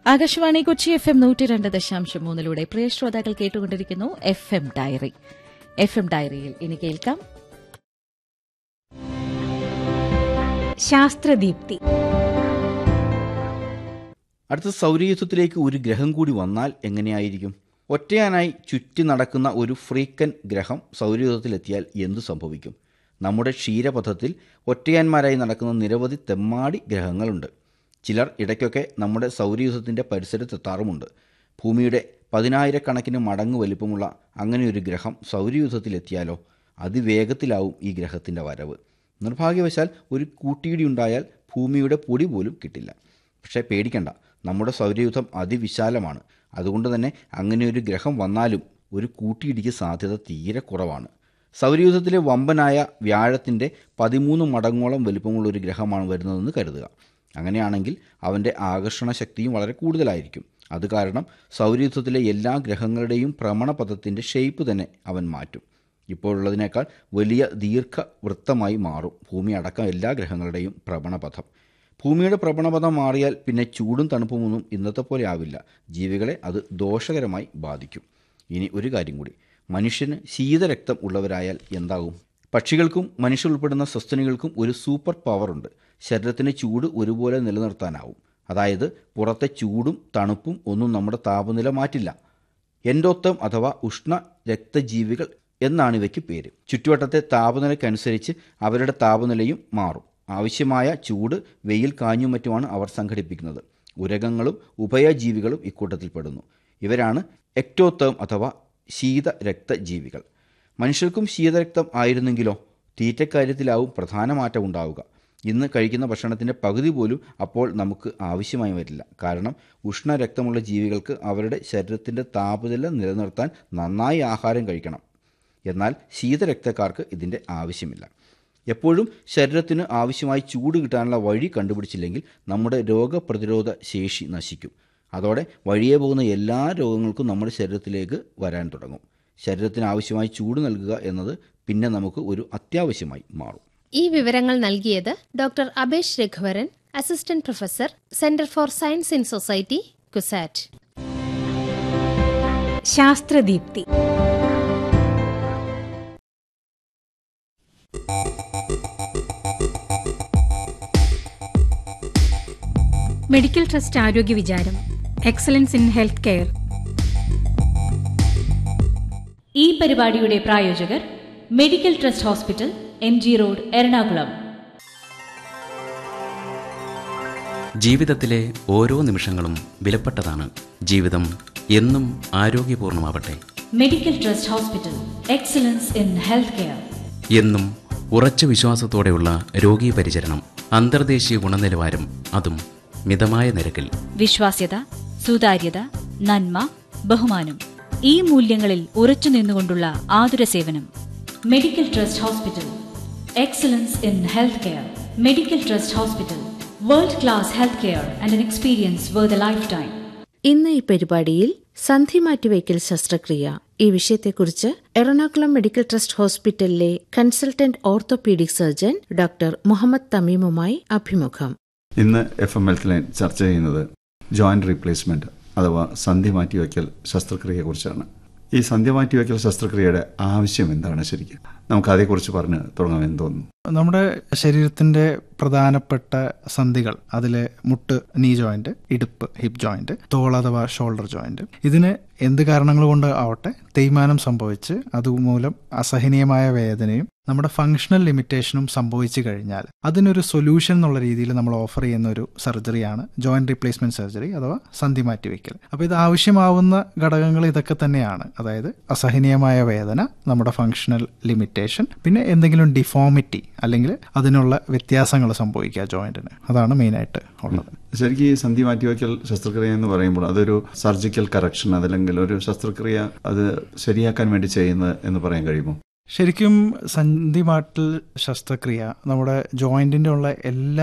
Akashvani Kochi F M നൂറ്റി രണ്ട് ദശാംശം മൂന്നിലൂടെ പ്രിയ ശ്രോതാക്കൾ കേട്ടുകൊണ്ടിരിക്കുന്നു F M diary F M ഡയറിയിൽ ഇനി കേൾക്കാം ശാസ്ത്രദീപ്തി അടുത്ത സൗരയൂഥത്തിലേക്ക് ഒരു ഗ്രഹം കൂടി വന്നാൽ എങ്ങനെയായിരിക്കും ഒറ്റയാനായി ചുറ്റി നടക്കുന്ന ഒരു ഫ്രീക്കൻ ഗ്രഹം സൗരയൂഥത്തിലെത്തിയാൽ എന്തു സംഭവിക്കും നമ്മുടെ ക്ഷീരപഥത്തിൽ ഒറ്റയാന്മാരായി നടക്കുന്ന നിരവധി തെമ്മാടി ഗ്രഹങ്ങളുണ്ട് ചിലർ ഇടയ്ക്കൊക്കെ നമ്മുടെ സൗരയൂഥത്തിൻ്റെ പരിസരത്തെത്താറുമുണ്ട് ഭൂമിയുടെ പതിനായിരക്കണക്കിന് മടങ്ങ് വലിപ്പമുള്ള അങ്ങനെയൊരു ഗ്രഹം സൗരയൂഥത്തിലെത്തിയാലോ അതിവേഗത്തിലാവും ഈ ഗ്രഹത്തിൻ്റെ വരവ് നിർഭാഗ്യവശാൽ ഒരു കൂട്ടിയിടി ഉണ്ടായാൽ ഭൂമിയുടെ പൊടി പോലും കിട്ടില്ല പക്ഷേ പേടിക്കണ്ട നമ്മുടെ സൗരയൂഥം അതിവിശാലമാണ് അതുകൊണ്ട് തന്നെ അങ്ങനെ ഒരു ഗ്രഹം വന്നാലും ഒരു കൂട്ടിയിടിക്ക് സാധ്യത തീരെ കുറവാണ് സൗരയൂഥത്തിലെ വമ്പനായ വ്യാഴത്തിൻ്റെ പതിമൂന്ന് മടങ്ങോളം വലിപ്പമുള്ള ഒരു ഗ്രഹമാണ് വരുന്നതെന്ന് കരുതുക അങ്ങനെയാണെങ്കിൽ അവൻ്റെ ആകർഷണ ശക്തിയും വളരെ കൂടുതലായിരിക്കും അത് കാരണം സൗരയൂഥത്തിലെ എല്ലാ ഗ്രഹങ്ങളുടെയും ഭ്രമണപഥത്തിൻ്റെ ഷേപ്പ് തന്നെ അവൻ മാറ്റും ഇപ്പോഴുള്ളതിനേക്കാൾ വലിയ ദീർഘവൃത്തമായി മാറും ഭൂമി അടക്കം എല്ലാ ഗ്രഹങ്ങളുടെയും ഭ്രമണപഥം ഭൂമിയുടെ ഭ്രമണപഥം മാറിയാൽ പിന്നെ ചൂടും തണുപ്പുമൊന്നും ഇന്നത്തെ പോലെ ആവില്ല ജീവികളെ അത് ദോഷകരമായി ബാധിക്കും ഇനി ഒരു കാര്യം കൂടി മനുഷ്യന് ശീതരക്തം ഉള്ളവരായാൽ എന്താകും പക്ഷികൾക്കും മനുഷ്യർ ഉൾപ്പെടുന്ന സസ്തനികൾക്കും ഒരു സൂപ്പർ പവറുണ്ട് ശരീരത്തിന് ചൂട് ഒരുപോലെ നിലനിർത്താനാവും അതായത് പുറത്തെ ചൂടും തണുപ്പും ഒന്നും നമ്മുടെ താപനില മാറ്റില്ല എൻഡോത്തം അഥവാ ഉഷ്ണ രക്തജീവികൾ എന്നാണ് ഇവയ്ക്ക് പേര് ചുറ്റുവട്ടത്തെ താപനിലയ്ക്കനുസരിച്ച് അവരുടെ താപനിലയും മാറും ആവശ്യമായ ചൂട് വെയിൽ കാഞ്ഞും മറ്റുമാണ് അവർ സംഘടിപ്പിക്കുന്നത് ഉരകങ്ങളും ഉഭയജീവികളും ഇക്കൂട്ടത്തിൽപ്പെടുന്നു ഇവരാണ് എക്ടോത്തേം അഥവാ ശീതരക്തജീവികൾ മനുഷ്യർക്കും ശീതരക്തം ആയിരുന്നെങ്കിലോ തീറ്റക്കാര്യത്തിലാവും പ്രധാന മാറ്റം ഉണ്ടാവുക ഇന്ന് കഴിക്കുന്ന ഭക്ഷണത്തിൻ്റെ പകുതി പോലും അപ്പോൾ നമുക്ക് ആവശ്യമായി വരില്ല കാരണം ഉഷ്ണരക്തമുള്ള ജീവികൾക്ക് അവരുടെ ശരീരത്തിൻ്റെ താപനില നിലനിർത്താൻ നന്നായി ആഹാരം കഴിക്കണം എന്നാൽ ശീതരക്തക്കാർക്ക് ഇതിൻ്റെ ആവശ്യമില്ല എപ്പോഴും ശരീരത്തിന് ആവശ്യമായി ചൂട് കിട്ടാനുള്ള വഴി കണ്ടുപിടിച്ചില്ലെങ്കിൽ നമ്മുടെ രോഗപ്രതിരോധ ശേഷി നശിക്കും അതോടെ വഴിയെ പോകുന്ന എല്ലാ രോഗങ്ങൾക്കും നമ്മുടെ ശരീരത്തിലേക്ക് വരാൻ തുടങ്ങും ശരീരത്തിന് ആവശ്യമായി ചൂട് നൽകുക എന്നത് പിന്നെ നമുക്ക് ഒരു അത്യാവശ്യമായി മാറും ഈ വിവരങ്ങൾ നൽകിയത് doctor Abesh Raghuvaran assistant professor centre for science in society CUSAT Sasthradeepthi medical trust ആരോഗ്യ വിചാരം എക്സലൻസ് ഇൻ ഹെൽത്ത് കെയർ ഈ പരിപാടിയുടെ പ്രായോജകർ medical trust hospital M G road Ernakulam ജീവിതത്തിലെ ഓരോ നിമിഷങ്ങളും വിലപ്പെട്ടതാണ് ജീവിതം എന്നും ആരോഗ്യപൂർണമാവട്ടെ medical trust hospital excellence in health care എന്നും ഉറച്ച വിശ്വാസത്തോടെയുള്ള രോഗീ പരിചരണം അന്തർദേശീയ ഗുണനിലവാരം അതും മിതമായ നിരക്കിൽ വിശ്വാസ്യത സുതാര്യത നന്മ ബഹുമാനം ഈ മൂല്യങ്ങളിൽ ഉറച്ചു നിന്നുകൊണ്ടുള്ള ആതുര സേവനം medical trust hospital excellence in health care medical trust hospital world class health care and an experience where the life time ഇന്ന് ഈ പരിപാടിയിൽ സന്ധി മാറ്റിവയ്ക്കൽ ശസ്ത്രക്രിയ ഈ വിഷയത്തെക്കുറിച്ച് എറണാകുളം മെഡിക്കൽ ട്രസ്റ്റ് ഹോസ്പിറ്റലിലെ consultant orthopaedic surgeon doctor Muhammad തമീമുമായി അഭിമുഖം ഇന്ന് എഫ് എം ഹെൽത്ത് ലൈൻ ചർച്ച ചെയ്യുന്നത് ജോയിന്റ് റീപ്ലേസ്മെന്റ് അഥവാ സന്ധി മാറ്റിവയ്ക്കൽ ശസ്ത്രക്രിയയെക്കുറിച്ചാണ് ഈ സന്ധി മാറ്റിവയ്ക്കൽ ശസ്ത്രക്രിയയുടെ ആവശ്യം എന്താണ് ശരിക്കും നമുക്ക് അതേക്കുറിച്ച് പറഞ്ഞ് തുടങ്ങാമെന്ന് തോന്നുന്നു നമ്മുടെ ശരീരത്തിന്റെ പ്രധാനപ്പെട്ട സന്ധികൾ അതിലെ മുട്ട് നീ ജോയിന്റ് ഇടുപ്പ് ഹിപ്പ് ജോയിന്റ് തോൾ അഥവാ ഷോൾഡർ ജോയിന്റ് ഇതിന് എന്ത് കാരണങ്ങൾ കൊണ്ട് ആവട്ടെ തേയ്മാനം സംഭവിച്ച് അതുമൂലം അസഹനീയമായ വേദനയും നമ്മുടെ ഫങ്ഷണൽ ലിമിറ്റേഷനും സംഭവിച്ചു കഴിഞ്ഞാൽ അതിനൊരു സൊല്യൂഷൻ എന്നുള്ള രീതിയിൽ നമ്മൾ ഓഫർ ചെയ്യുന്ന ഒരു സർജറിയാണ് ജോയിന്റ് റീപ്ലേസ്മെന്റ് സർജറി അഥവാ സന്ധി മാറ്റിവെക്കൽ അപ്പോൾ ഇത് ആവശ്യമാവുന്ന ഘടകങ്ങൾ ഇതൊക്കെ തന്നെയാണ് അതായത് അസഹനീയമായ വേദന നമ്മുടെ ഫങ്ഷണൽ ലിമിറ്റേഷൻ പിന്നെ എന്തെങ്കിലും ഡിഫോമിറ്റി അല്ലെങ്കിൽ അതിനുള്ള വ്യത്യാസങ്ങൾ സംഭവിക്കുക ജോയിന്റിന് അതാണ് മെയിനായിട്ട് ഉള്ളത് ശരിക്കും ഈ സന്ധി മാറ്റിവയ്ക്കൽ ശസ്ത്രക്രിയ എന്ന് പറയുമ്പോൾ അതൊരു സർജിക്കൽ കറക്ഷൻ അതല്ലെങ്കിൽ ഒരു ശസ്ത്രക്രിയ അത് ശരിയാക്കാൻ വേണ്ടി ചെയ്യുന്നത് എന്ന് പറയാൻ കഴിയുമോ ശരിക്കും സന്ധി മാറ്റൽ ശസ്ത്രക്രിയ നമ്മുടെ ജോയിന്റിന്റെ ഉള്ള എല്ലാ